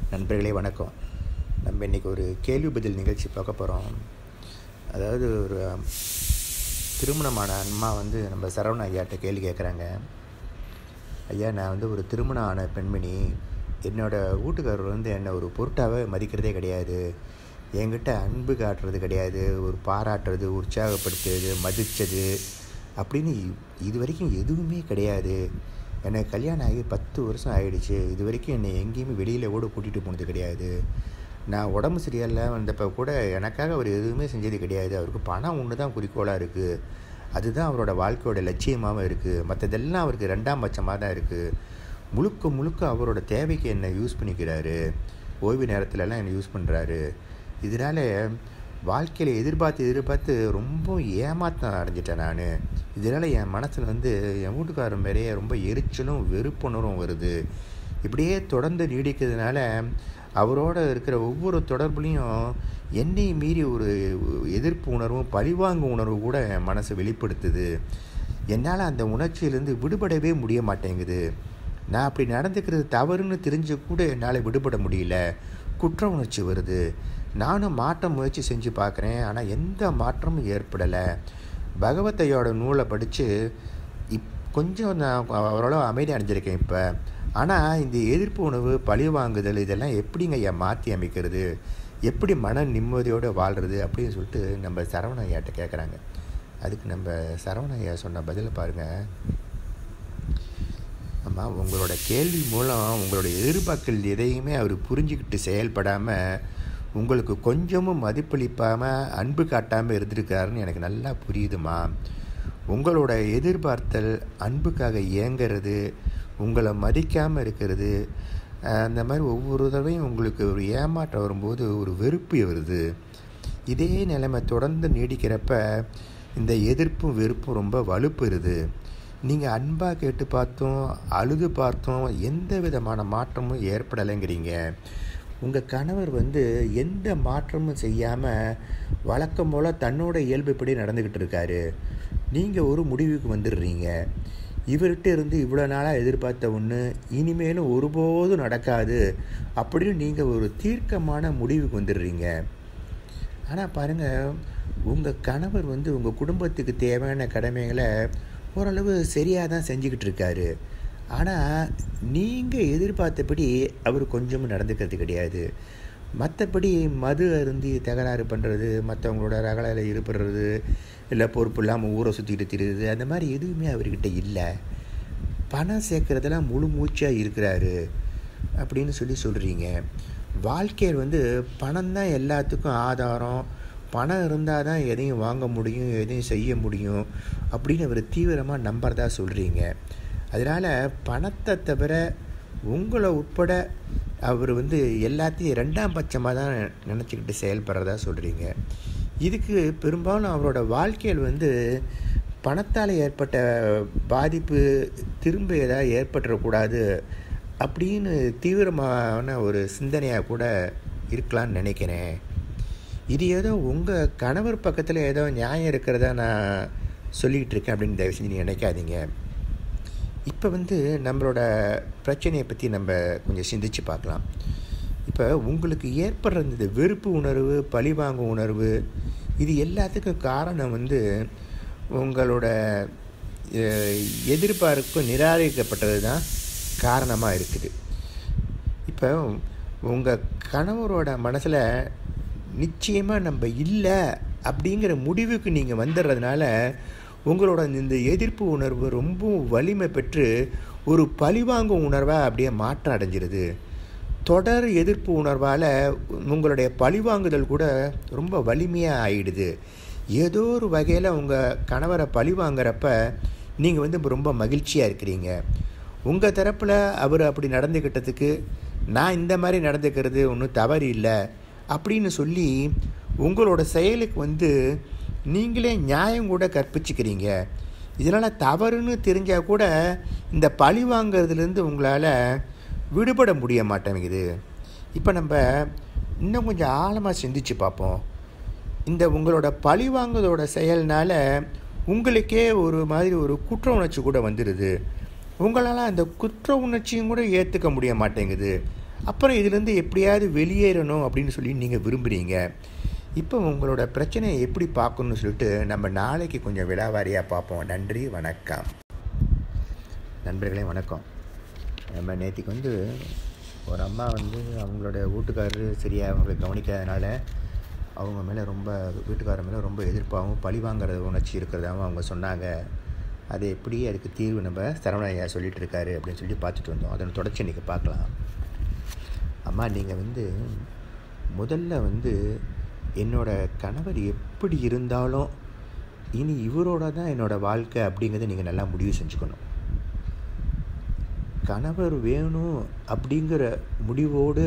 நண்பர்களே வணக்கம் நம்ம இன்றைக்கி ஒரு கேள்வி பதில் நிகழ்ச்சி பார்க்க போகிறோம் அதாவது ஒரு திருமணமான அம்மா வந்து நம்ம சரவண ஐயாட்ட கேள்வி கேட்குறாங்க ஐயா நான் வந்து ஒரு திருமணம் ஆன பெண்மணி என்னோடய வீட்டுக்காரர் வந்து என்னை ஒரு பொருட்டாகவே மதிக்கிறதே கிடையாது என்கிட்ட அன்பு காட்டுறது கிடையாது ஒரு பாராட்டுறது உற்சாகப்படுத்துறது மதித்தது அப்படின்னு இது வரைக்கும் எதுவுமே கிடையாது எனக்கு கல்யாணம் ஆகி பத்து வருஷம் ஆகிடுச்சு இது வரைக்கும் என்னை எங்கேயுமே வெளியில் கூட கூட்டிகிட்டு போனது கிடையாது நான் உடம்பு சரியில்லை வந்தப்போ கூட எனக்காக அவர் எதுவுமே செஞ்சது கிடையாது அவருக்கு பணம் ஒன்று தான் குறிக்கோளாக இருக்குது அதுதான் அவரோட வாழ்க்கையோட லட்சியமாகவும் இருக்குது மற்றதெல்லாம் அவருக்கு ரெண்டாம் பட்சமாக தான் இருக்குது முழுக்க முழுக்க அவரோட தேவைக்கு என்னை யூஸ் பண்ணிக்கிறாரு ஓய்வு நேரத்துலலாம் என்னை யூஸ் பண்ணுறாரு இதனால் வாழ்க்கையில் எதிர்பார்த்து எதிர்பார்த்து ரொம்ப ஏமாற்றம் அடைஞ்சிட்டேன் நான் இதனால் என் மனசில் வந்து என் வீட்டுக்காரர் மேலேயே ரொம்ப எரிச்சலும் வெறுப்புணர்வும் வருது இப்படியே தொடர்ந்து நீடிக்கிறதுனால அவரோட இருக்கிற ஒவ்வொரு தொடர்புலையும் என்னை மீறி ஒரு எதிர்ப்பு உணர்வும் பழிவாங்கு உணர்வு கூட என் மனசை வெளிப்படுத்துது என்னால் அந்த உணர்ச்சியிலேருந்து விடுபடவே முடிய மாட்டேங்குது நான் அப்படி நடந்துக்கிறது தவறுன்னு தெரிஞ்சு கூட என்னால் விடுபட முடியல குற்ற உணர்ச்சி வருது நானும் மாற்ற முயற்சி செஞ்சு பார்க்குறேன் ஆனால் எந்த மாற்றமும் ஏற்படலை பகவத்தையோட நூலை படித்து இப் கொஞ்சம் நான் ஓரளவு அமைதி அடைஞ்சிருக்கேன் இப்போ ஆனால் இந்த எதிர்ப்பு உணவு பழி வாங்குதல் இதெல்லாம் எப்படிங்க ஐயா மாற்றி அமைக்கிறது எப்படி மன நிம்மதியோடு வாழ்கிறது அப்படின்னு சொல்லிட்டு நம்ம சரவண ஐயாட்ட கேட்குறாங்க அதுக்கு நம்ம சரவண ஐயா சொன்ன பதிலை பாருங்கள் ஆமாம் உங்களோட கேள்வி மூலம் உங்களோட எதிர்பார்க்கல் எதையுமே அவர் புரிஞ்சுக்கிட்டு செயல்படாமல் உங்களுக்கு கொஞ்சமும் மதிப்பளிப்பாமல் அன்பு காட்டாமல் இருந்திருக்காருன்னு எனக்கு நல்லா புரியுதுமா உங்களோட எதிர்பார்த்தல் அன்புக்காக இயங்கிறது உங்களை மதிக்காமல் இருக்கிறது அந்த மாதிரி ஒவ்வொரு தடவையும் உங்களுக்கு ஒரு ஏமாற்றம் வரும்போது ஒரு வெறுப்பு வருது இதே நிலைமை தொடர்ந்து நீடிக்கிறப்ப இந்த எதிர்ப்பும் வெறுப்பும் ரொம்ப வலுப்புறுது நீங்கள் அன்பாக கேட்டு பார்த்தோம் அழுது பார்த்தோம் எந்த விதமான மாற்றமும் ஏற்படலைங்கிறீங்க உங்கள் கணவர் வந்து எந்த மாற்றமும் செய்யாமல் வழக்கம் போல் தன்னோட இயல்புப்படி நடந்துக்கிட்டு இருக்காரு நீங்கள் ஒரு முடிவுக்கு வந்துடுறீங்க இவர்கிட்ட இருந்து இவ்வளோ நாளாக எதிர்பார்த்த ஒன்று இனிமேலும் ஒருபோதும் நடக்காது அப்படின்னு நீங்கள் ஒரு தீர்க்கமான முடிவுக்கு வந்துடுறீங்க ஆனால் பாருங்கள் உங்கள் கணவர் வந்து உங்கள் குடும்பத்துக்கு தேவையான கடமைகளை ஓரளவு சரியாக தான் செஞ்சுக்கிட்டு இருக்காரு ஆனால் நீங்கள் எதிர்பார்த்தபடி அவர் கொஞ்சமும் நடந்துக்கிறது கிடையாது மற்றபடி மது அருந்தி தகராறு பண்ணுறது மற்றவங்களோட ரகலையில் ஈடுபடுறது இல்லை பொறுப்பு இல்லாமல் ஊரை சுற்றிக்கிட்டு திரியுது அந்த மாதிரி எதுவுமே அவர்கிட்ட இல்லை பணம் சேர்க்குறதெல்லாம் முழு மூச்சாக இருக்கிறாரு அப்படின்னு சொல்லி சொல்கிறீங்க வாழ்க்கையில் வந்து பணம் தான் எல்லாத்துக்கும் ஆதாரம் பணம் இருந்தால் தான் எதையும் வாங்க முடியும் எதையும் செய்ய முடியும் அப்படின்னு அவர் தீவிரமாக நம்புறதா சொல்கிறீங்க அதனால் பணத்தை தவிர உங்களை உட்பட அவர் வந்து எல்லாத்தையும் ரெண்டாம் பட்சமாக தான் நினச்சிக்கிட்டு செயல்படுறதா சொல்கிறீங்க இதுக்கு பெரும்பாலும் அவரோட வாழ்க்கையில் வந்து பணத்தால் ஏற்பட்ட பாதிப்பு திரும்ப ஏதாவது ஏற்பட்டுறக்கூடாது அப்படின்னு தீவிரமான ஒரு சிந்தனையாக கூட இருக்கலான்னு நினைக்கிறேன் இது ஏதோ உங்கள் கணவர் பக்கத்தில் ஏதோ நியாயம் இருக்கிறதா நான் சொல்லிகிட்டு இருக்கேன் அப்படின்னு தயவு செஞ்சு நீங்கள் நினைக்காதீங்க இப்போ வந்து நம்மளோட பிரச்சனையை பற்றி நம்ம கொஞ்சம் சிந்திச்சு பார்க்கலாம் இப்போ உங்களுக்கு ஏற்படுற இந்த வெறுப்பு உணர்வு பழிவாங்கும் உணர்வு இது எல்லாத்துக்கும் காரணம் வந்து உங்களோட எதிர்பார்ப்பு நிராகரிக்கப்பட்டது தான் காரணமாக இருக்குது இப்போ உங்கள் கணவரோட மனசில் நிச்சயமாக நம்ம இல்லை அப்படிங்கிற முடிவுக்கு நீங்கள் வந்துடுறதுனால உங்களோட இந்த எதிர்ப்பு உணர்வு ரொம்ப வலிமை பெற்று ஒரு பழிவாங்கும் உணர்வாக அப்படியே மாற்றம் அடைஞ்சிருது தொடர் எதிர்ப்பு உணர்வால் உங்களுடைய பழிவாங்குதல் கூட ரொம்ப வலிமையாக ஆயிடுது ஏதோ ஒரு வகையில் உங்கள் கணவரை பழி வாங்குறப்ப நீங்கள் வந்து ரொம்ப மகிழ்ச்சியாக இருக்கிறீங்க உங்கள் தரப்பில் அவர் அப்படி நடந்துக்கிட்டதுக்கு நான் இந்த மாதிரி நடந்துக்கிறது ஒன்றும் தவறு இல்லை அப்படின்னு சொல்லி உங்களோட செயலுக்கு வந்து நீங்களே நியாயம் கூட கற்பிச்சுக்கிறீங்க இதனால் தவறுன்னு தெரிஞ்சால் கூட இந்த பழி வாங்கிறதுலேருந்து உங்களால் விடுபட முடிய மாட்டேங்குது இப்போ நம்ம இன்னும் கொஞ்சம் ஆழமாக சிந்திச்சு பார்ப்போம் இந்த உங்களோட பழி வாங்குறதோட செயல்னால் உங்களுக்கே ஒரு மாதிரி ஒரு குற்ற உணர்ச்சி கூட வந்துடுது உங்களால் அந்த குற்ற உணர்ச்சியும் கூட ஏற்றுக்க முடிய மாட்டேங்குது அப்புறம் இதுலேருந்து எப்படியாவது வெளியேறணும் அப்படின்னு சொல்லி நீங்கள் விரும்புகிறீங்க இப்போ உங்களோட பிரச்சனையை எப்படி பார்க்கணும்னு சொல்லிட்டு நம்ம நாளைக்கு கொஞ்சம் விழாவாரியாக பார்ப்போம் நன்றி வணக்கம் நண்பர்களே வணக்கம் நம்ம நேற்றுக்கு வந்து ஒரு அம்மா வந்து அவங்களோட வீட்டுக்காரரு சரியாக அவங்களை கவனிக்காதனால அவங்க மேலே ரொம்ப வீட்டுக்காரர் மேலே ரொம்ப எதிர்ப்பாகவும் பழி வாங்குற உணர்ச்சி இருக்கிறதாகவும் அவங்க சொன்னாங்க அது எப்படி அதுக்கு தீர்வு நம்ம சரவணையா சொல்லிட்டு இருக்காரு அப்படின்னு சொல்லி பார்த்துட்டு வந்தோம் அதனை தொடர்ச்சி இன்றைக்கி பார்க்கலாம் அம்மா நீங்கள் வந்து முதல்ல வந்து என்னோட கணவர் எப்படி இருந்தாலும் இனி இவரோட தான் என்னோடய வாழ்க்கை அப்படிங்கிறத நீங்கள் நல்லா முடிவு செஞ்சுக்கணும் கணவர் வேணும் அப்படிங்கிற முடிவோடு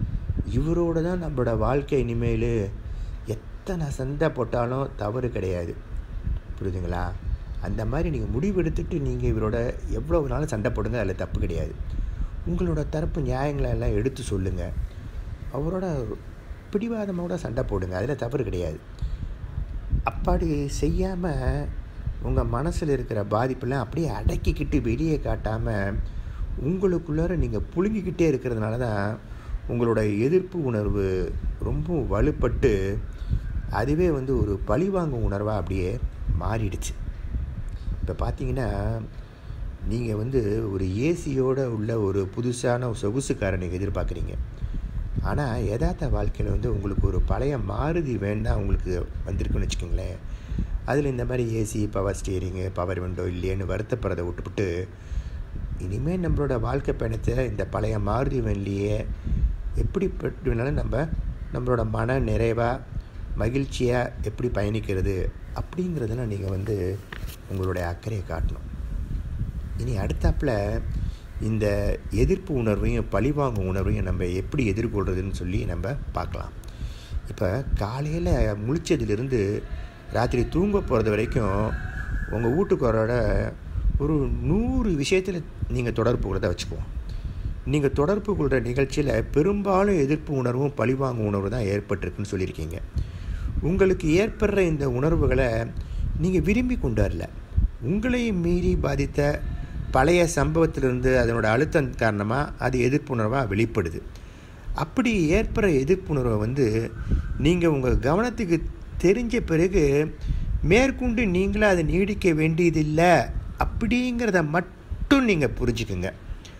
இவரோட தான் நம்மளோட வாழ்க்கை இனிமேல் எத்தனை சண்டை போட்டாலும் தவறு கிடையாது புரியுதுங்களா அந்த மாதிரி நீங்கள் முடிவெடுத்துட்டு நீங்கள் இவரோட எவ்வளோ நாளும் சண்டை போடுங்க அதில் தப்பு கிடையாது உங்களோட தரப்பு நியாயங்களை எல்லாம் எடுத்து சொல்லுங்கள் அவரோட பிடிவாதமோட சண்டை போடுங்க அதில் தவறு கிடையாது அப்படி செய்யாமல் உங்கள் மனசில் இருக்கிற பாதிப்பெல்லாம் அப்படியே அடக்கிக்கிட்டு வெளியே காட்டாமல் உங்களுக்குள்ளார நீங்கள் புழுங்கிக்கிட்டே இருக்கிறதுனால தான் உங்களோட எதிர்ப்பு உணர்வு ரொம்ப வலுப்பட்டு அதுவே வந்து ஒரு பழிவாங்கும் உணர்வாக அப்படியே மாறிடுச்சு இப்போ பார்த்தீங்கன்னா நீங்கள் வந்து ஒரு ஏசியோடு உள்ள ஒரு புதுசான சொகுசுக்காரை நீங்கள் எதிர்பார்க்குறீங்க ஆனால் யதார்த்த வாழ்க்கையில் வந்து உங்களுக்கு ஒரு பழைய மாருதி வேண்டாம் உங்களுக்கு வந்திருக்குன்னு வச்சுக்கோங்களேன் அதில் இந்த மாதிரி AC power steering power window இல்லையேன்னு வருத்தப்படுறதை விட்டுவிட்டு இனிமேல் நம்மளோட வாழ்க்கை பயணத்தை இந்த பழைய மாருதி வேன்லேயே எப்படிப்பட்டு வேணாலும் நம்ம நம்மளோட மன நிறைவாக மகிழ்ச்சியாக எப்படி பயணிக்கிறது அப்படிங்கிறதெல்லாம் நீங்கள் வந்து உங்களுடைய அக்கறையை காட்டணும் இனி அடுத்தாப்பில் இந்த எதிர்ப்பு உணர்வையும் பழிவாங்கும் உணர்வையும் நம்ம எப்படி எதிர்கொள்கிறதுன்னு சொல்லி நம்ம பார்க்கலாம் இப்போ காலையில் முழிச்சதுலேருந்து ராத்திரி தூங்க போகிறது வரைக்கும் உங்கள் வீட்டுக்காரோட ஒரு நூறு விஷயத்தில் நீங்கள் தொடர்பு கொள்றதை வச்சுக்குவோம் நீங்கள் தொடர்பு கொள்கிற நிகழ்ச்சியில் பெரும்பாலும் எதிர்ப்பு உணர்வும் பழிவாங்கும் உணர்வு தான் ஏற்பட்டிருக்குன்னு சொல்லியிருக்கீங்க உங்களுக்கு ஏற்படுற இந்த உணர்வுகளை நீங்கள் விரும்பி கொண்டு வரல உங்களையும் மீறி பாதித்த பழைய சம்பவத்திலிருந்து அதனோட அழுத்தம் காரணமாக அது எதிர்ப்புணர்வாக வெளிப்படுது அப்படி ஏற்படுற எதிர்ப்புணர்வை வந்து நீங்கள் உங்கள் கவனத்துக்கு தெரிஞ்ச பிறகு மேற்கொண்டு நீங்களே அதை நீடிக்க வேண்டியதில்லை அப்படிங்கிறத மட்டும் நீங்கள் புரிஞ்சுக்குங்க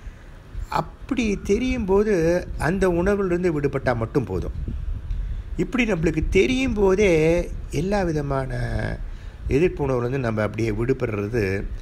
அப்படி தெரியும் போது அந்த உணர்விலிருந்து விடுபட்டால் மட்டும் போதும் இப்படி நம்மளுக்கு தெரியும் போதே எல்லா விதமான எதிர்ப்பு உணர்வுலேருந்து நம்ம அப்படியே விடுபடுறது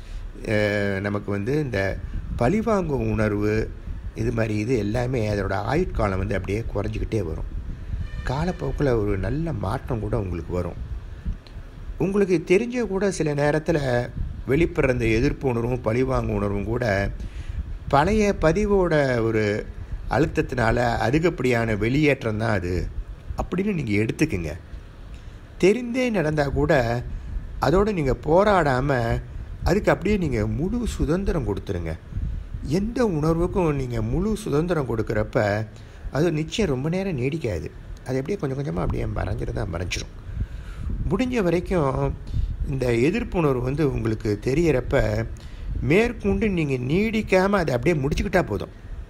நமக்கு வந்து இந்த பழிவாங்கும் உணர்வு இது மாதிரி இது எல்லாமே அதோட ஆயுட்காலம் வந்து அப்படியே குறைஞ்சிக்கிட்டே வரும் காலப்போக்கில் ஒரு நல்ல மாற்றம் கூட உங்களுக்கு வரும் உங்களுக்கு தெரிஞ்ச கூட சில நேரத்தில் வெளிப்படுற இந்த எதிர்ப்பு உணர்வும் பழிவாங்கும் உணர்வும் கூட பழைய பதிவோட ஒரு அழுத்தத்தினால அதிகப்படியான வெளியேற்றம் தான் அது அப்படின்னு நீங்கள் எடுத்துக்குங்க தெரிந்தே நடந்தால் கூட அதோடு நீங்கள் போராடாமல் அதுக்கு அப்படியே நீங்கள் முழு சுதந்திரம் கொடுத்துருங்க எந்த உணர்வுக்கும் நீங்கள் முழு சுதந்திரம் கொடுக்குறப்ப அது நிச்சயம் ரொம்ப நேரம் நீடிக்காது அது அப்படியே கொஞ்சம் கொஞ்சமாக அப்படியே மறைஞ்சிட்டு தான் மறைஞ்சிரும் முடிஞ்ச வரைக்கும் இந்த எதிர்ப்பு உணர்வு வந்து உங்களுக்கு தெரிகிறப்ப மேற்கொண்டு நீங்கள் நீடிக்காமல் அதை அப்படியே முடிச்சுக்கிட்டா போதும்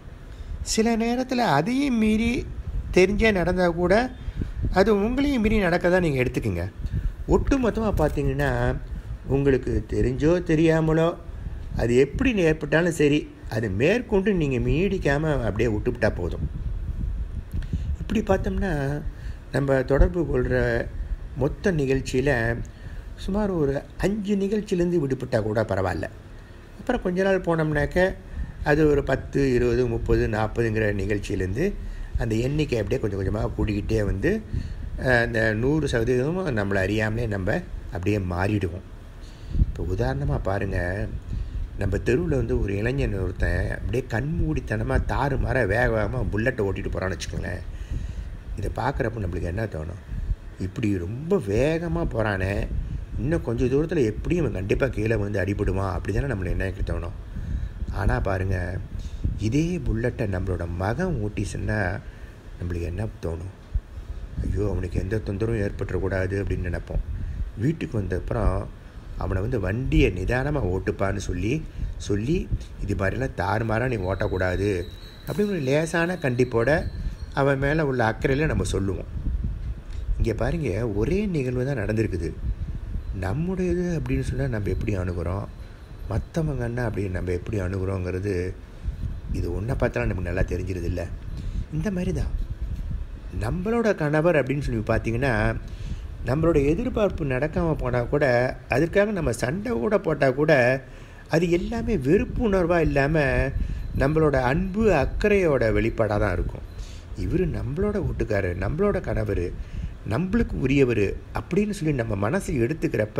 சில நேரத்தில் அதையும் மீறி தெரிஞ்சே நடந்தால் கூட அது உங்களையும் மீறி நடக்க தான் நீங்கள் எடுத்துக்கோங்க ஒட்டு மொத்தமாக பார்த்தீங்கன்னா உங்களுக்கு தெரிஞ்சோ தெரியாமலோ அது எப்படி ஏற்பட்டாலும் சரி அது மேற்கொண்டு நீங்கள் நீடிக்காமல் அப்படியே விட்டுவிட்டா போதும் இப்படி பார்த்தோம்னா நம்ம தொடர்பு கொள்கிற மொத்த நிகழ்ச்சியில் சுமார் ஒரு அஞ்சு நிகழ்ச்சியிலேருந்து விடுபட்டால் கூட பரவாயில்ல அப்புறம் கொஞ்ச நாள் போனோம்னாக்க அது ஒரு பத்து இருபது முப்பது நாற்பதுங்கிற நிகழ்ச்சியிலேருந்து அந்த எண்ணிக்கை அப்படியே கொஞ்சம் கொஞ்சமாக கூட்டிக்கிட்டே வந்து அந்த நூறு சதவீதமும் நம்மளை அறியாமலே நம்ம அப்படியே மாறிடுவோம் இப்போ உதாரணமாக பாருங்கள் நம்ம தெருவில் வந்து ஒரு இளைஞன் ஒருத்தன் அப்படியே கண்மூடித்தனமாக தாறு மாற வேக வேகமாக புல்லட்டை ஓட்டிகிட்டு போகிறான்னு வச்சுக்கோங்களேன் இதை பார்க்குறப்ப நம்மளுக்கு என்ன தோணும் இப்படி ரொம்ப வேகமாக போகிறானே இன்னும் கொஞ்சம் தூரத்தில் எப்படியும் இவன் கண்டிப்பாக கீழே வந்து அடிபடுவான் அப்படி தானே நம்மளுக்கு என்ன தோணும் ஆனால் பாருங்கள் இதே புல்லட்டை நம்மளோட மகன் ஓட்டிச்சுன்னா நம்மளுக்கு என்ன தோணும் ஐயோ அவனுக்கு எந்த தொந்தரவும் ஏற்பட்டுறக்கூடாது அப்படின்னு நினைப்போம் வீட்டுக்கு வந்தப்புறம் அவனை வந்து வண்டியை நிதானமாக ஓட்டுப்பான்னு சொல்லி சொல்லி இது மாதிரிலாம் தாறுமாறாக நீ ஓட்டக்கூடாது அப்படின்னு ஒரு லேசான கண்டிப்போட அவன் மேலே உள்ள அக்கறையில் நம்ம சொல்லுவோம் இங்கே பாருங்க ஒரே நிகழ்வு தான் நடந்திருக்குது நம்முடையது அப்படின்னு சொன்னால் நம்ம எப்படி அணுகுறோம் மற்றவங்கன்னா அப்படி நம்ம எப்படி அணுகுறோங்கிறது இது ஒன்றை பார்த்தாலும் நமக்கு நல்லா தெரிஞ்சிருது இல்லை இந்த மாதிரி தான் நம்மளோட கணவர் அப்படின்னு சொல்லி பார்த்தீங்கன்னா நம்மளோட எதிர்பார்ப்பு நடக்காமல் போனால் கூட அதுக்காக நம்ம சண்டை கூட போட்டால் கூட அது எல்லாமே வெறுப்புணர்வாக இல்லாமல் நம்மளோட அன்பு அக்கறையோட வெளிப்பாடாக தான் இருக்கும் இவர் நம்மளோட வீட்டுக்காரர் நம்மளோட கணவர் நம்மளுக்கு உரியவர் அப்படின்னு சொல்லி நம்ம மனசு எடுத்துக்கிறப்ப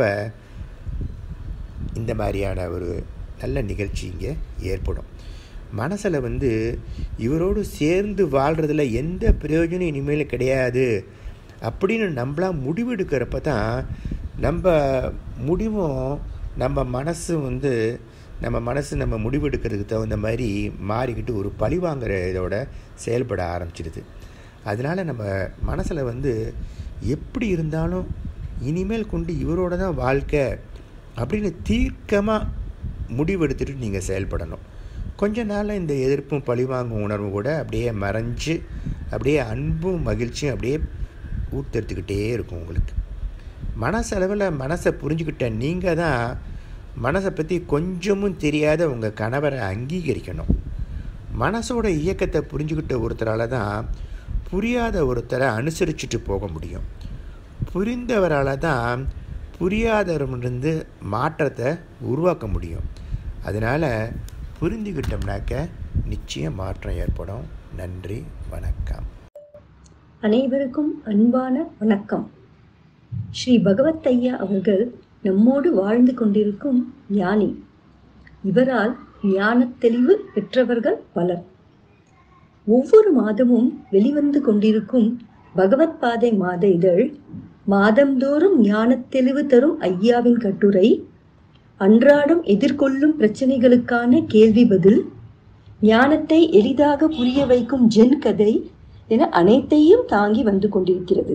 இந்த மாதிரியான ஒரு நல்ல நிகழ்ச்சி இங்கே ஏற்படும் மனசில் வந்து இவரோடு சேர்ந்து வாழ்கிறதுல எந்த பிரயோஜனம் இனிமேல் கிடையாது அப்படின்னு நம்மளா முடிவெடுக்கிறப்ப தான் நம்ம முடிவும் நம்ம மனசு வந்து நம்ம மனசு நம்ம முடிவெடுக்கிறதுக்கு தகுந்த மாதிரி மாறிக்கிட்டு ஒரு பழி வாங்குற இதோட செயல்பட ஆரம்பிச்சிடுது அதனால் நம்ம மனசில் வந்து எப்படி இருந்தாலும் இனிமேல் கொண்டு இவரோட தான் வாழ்க்கை அப்படின்னு தீர்க்கமாக முடிவெடுத்துட்டு நீங்கள் செயல்படணும் கொஞ்ச நாளில் இந்த எதிர்ப்பும் பழிவாங்கும் உணர்வும் கூட அப்படியே மறைஞ்சு அப்படியே அன்பும் மகிழ்ச்சியும் அப்படியே ஊத்தெடுத்துக்கிட்டே இருக்கும் உங்களுக்கு மனசளவில் மனசை புரிஞ்சுக்கிட்ட நீங்கள் தான் மனசை பற்றி கொஞ்சமும் தெரியாத உங்கள் கணவரை அங்கீகரிக்கணும் மனசோட இயக்கத்தை புரிஞ்சுக்கிட்ட ஒருத்தரால் தான் புரியாத ஒருத்தரை அனுசரிச்சுட்டு போக முடியும் புரிந்தவரால் தான் புரியாதவரிலிருந்து மாற்றத்தை உருவாக்க முடியும் அதனால் புரிந்துக்கிட்டோம்னாக்க நிச்சயம் மாற்றம் ஏற்படும் நன்றி வணக்கம் அனைவருக்கும் அன்பான வணக்கம் ஸ்ரீ பகவத் ஐயா அவர்கள் நம்மோடு வாழ்ந்து கொண்டிருக்கும் ஞானி இவரால் ஞானத் தெளிவு பெற்றவர்கள் பலர் ஒவ்வொரு மாதமும் வெளிவந்து கொண்டிருக்கும் பகவத் பாதை மாத இதழ் மாதந்தோறும் ஞானத் தெளிவு தரும் ஐயாவின் கட்டுரை அன்றாடம் எதிர்கொள்ளும் பிரச்சனைகளுக்கான கேள்வி பதில் ஞானத்தை எளிதாக புரிய வைக்கும் ஜென் கதை என அனைத்தையும் தாங்கி வந்து கொண்டிருக்கிறது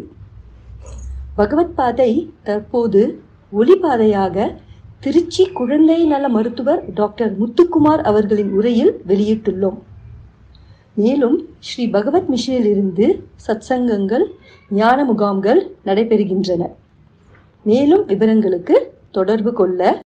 பகவத் பாதை தற்போது ஒளிபாதையாக திருச்சி குழந்தை நல மருத்துவர் டாக்டர் முத்துக்குமார் அவர்களின் உரையில் வெளியிட்டுள்ளோம் மேலும் ஸ்ரீ பகவத் மிஷனிலிருந்து சத்சங்கங்கள் ஞான முகாம்கள் நடைபெறுகின்றன மேலும் விவரங்களுக்கு தொடர்பு கொள்ள